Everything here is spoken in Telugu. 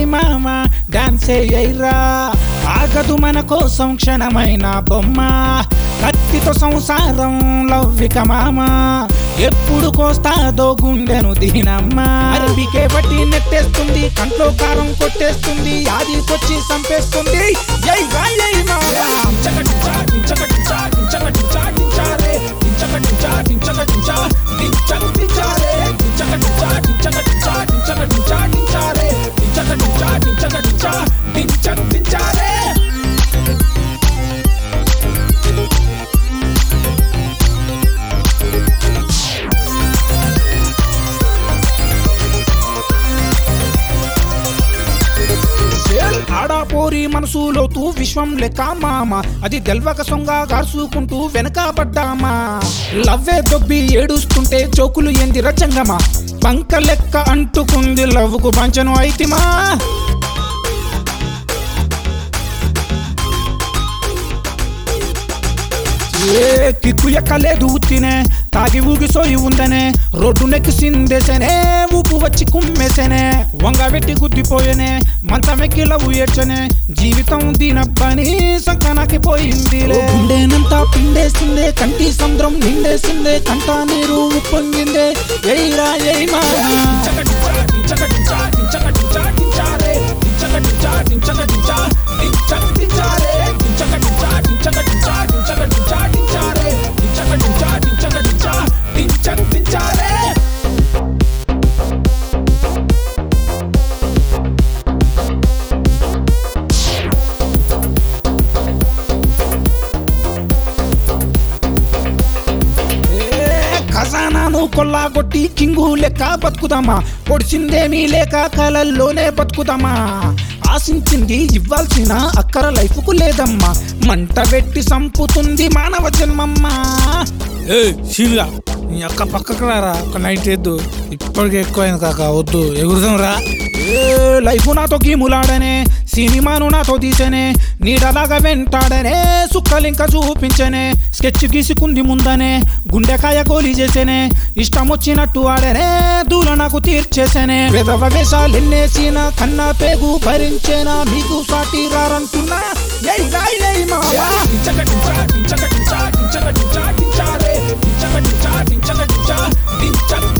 మామ డాన్స్ ఎయ్యరా ఆగదు మన కోసం క్షణమైన బొమ్మ కత్తితో సంసారం లవ్విక మామ ఎప్పుడు కోస్తాదో గుండెను దీనమ్మ అరబికే బట్టి నెట్టేస్తుంది కంట్లో కారం కొట్టేస్తుంది ఆదికొచ్చి చంపేస్తుంది జై రాయ్ జై మామ ఆడాపోరి మనసులో తూ విశ్వం లెక్క మామ అది తెల్వక సొంగ గార్చుకుంటూ వెనకబడ్డామా లవ్వే దొబ్బి ఏడుస్తుంటే చోకులు ఎంది రచంగమా పంక లెక్క అంటుకుంది లవ్వుకు పంచను అయితిమా ఏ కిక్కు ఎక్కలేదు ఉత్తినే తాగి ఊగి సోయి ఉందనే రోడ్డు నెక్కి సిందేసనే ఊపు వచ్చి కుమ్మేసనే వంగ పెట్టి గుద్దిపోయేనే మంచమెక్కి లవ్వు ఏడ్చనే జీవితం దీనబ్బని సంకనాకి పోయింది గుండెనంతా పిండేసిందే కంటి సముద్రం నిండేసిందే కంట నీరు ఉప్పొంగిందే ఎయిరా ఎయి మా ఏ ఖజానాను కొల్లాగొట్టి కింగు లెక్క బతుకుదామా పొడిచిందేమీ లేక కలల్లోనే బతుకుదామా ఆశించింది ఇవ్వాల్సిన అక్కర లైఫ్కు లేదమ్మా మంట పెట్టి సంపుతుంది మానవ జన్మమ్మా ఏ సీన్గా నీ అక్క పక్కకు రారా ఒక నైట్ వేద్దు ఇప్పటికే ఎక్కువైంది కాక వద్దు ఎగురుదాం రా ఏ లైఫ్ నాతో గీములాడనే సినిమాను నాతో తీసనే నీడలాగా వెంటాడనే సుక్కలింక చూపించనే స్కెచ్ గీసుకుంది ముందనే గుండెకాయ గోలి చేసేనే ఇష్టం వచ్చినట్టు ఆడనే దూల నాకు తీర్చేసేనే విధవ వేషాలు ఎన్నేసిన కన్నా పేగు భరించేనా మీకు సాటి రారంటున్నా ఎయ్ రాయ్ ఎయ్ మావా డించక డించక డించక డించక డించక డించక డించా రే డించక డించక డించక డించక